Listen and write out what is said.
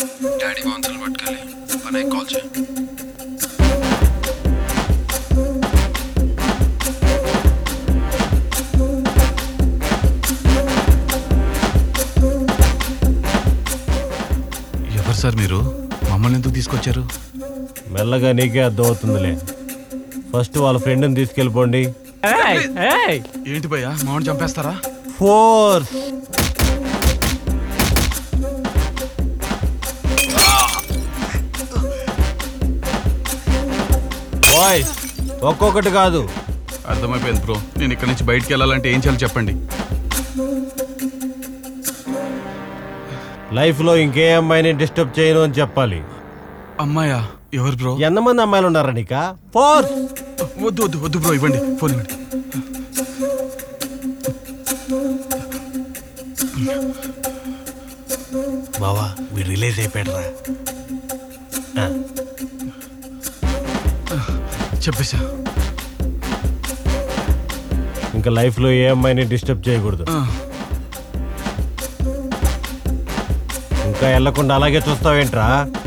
daddy బాన్సల్ పట్టుకెళ్ళి పని call చేయి ఎవరు సార్ మీరు మమ్మల్ని ఎందుకు తీసుకొచ్చారు మెల్లగా నీకే అర్థం అవుతుందిలే ఫస్ట్ వాళ్ళ ఫ్రెండ్ని తీసుకెళ్ళిపోండి ఏంటి భయ్యా మామిడి చంపేస్తారా ఫోర్స్ బాయ్స్ ఒక్కొక్కటి కాదు అర్థమైపోయింది బ్రో నేను ఇక్కడ నుంచి బయటికి వెళ్ళాలంటే ఏం చేయాలి చెప్పండి లైఫ్లో ఇంకే అమ్మాయిని డిస్టర్బ్ చేయను అని చెప్పాలి అమ్మాయా ఎవరు బ్రో ఎంతమంది అమ్మాయిలు ఉన్నారా నీకా ఫోర్స్ వద్దు వద్దు వద్దు బ్రో ఇవ్వండి ఫోన్ ఇవ్వండి బావా వీడు రిలీజ్ అయిపోయాడరా చెప్పేసా ఇంకా లైఫ్లో ఏ అమ్మాయిని డిస్టర్బ్ చేయకూడదు ఆ, ఇంకా వెళ్లకుండా అలాగే చూస్తావేంట్రా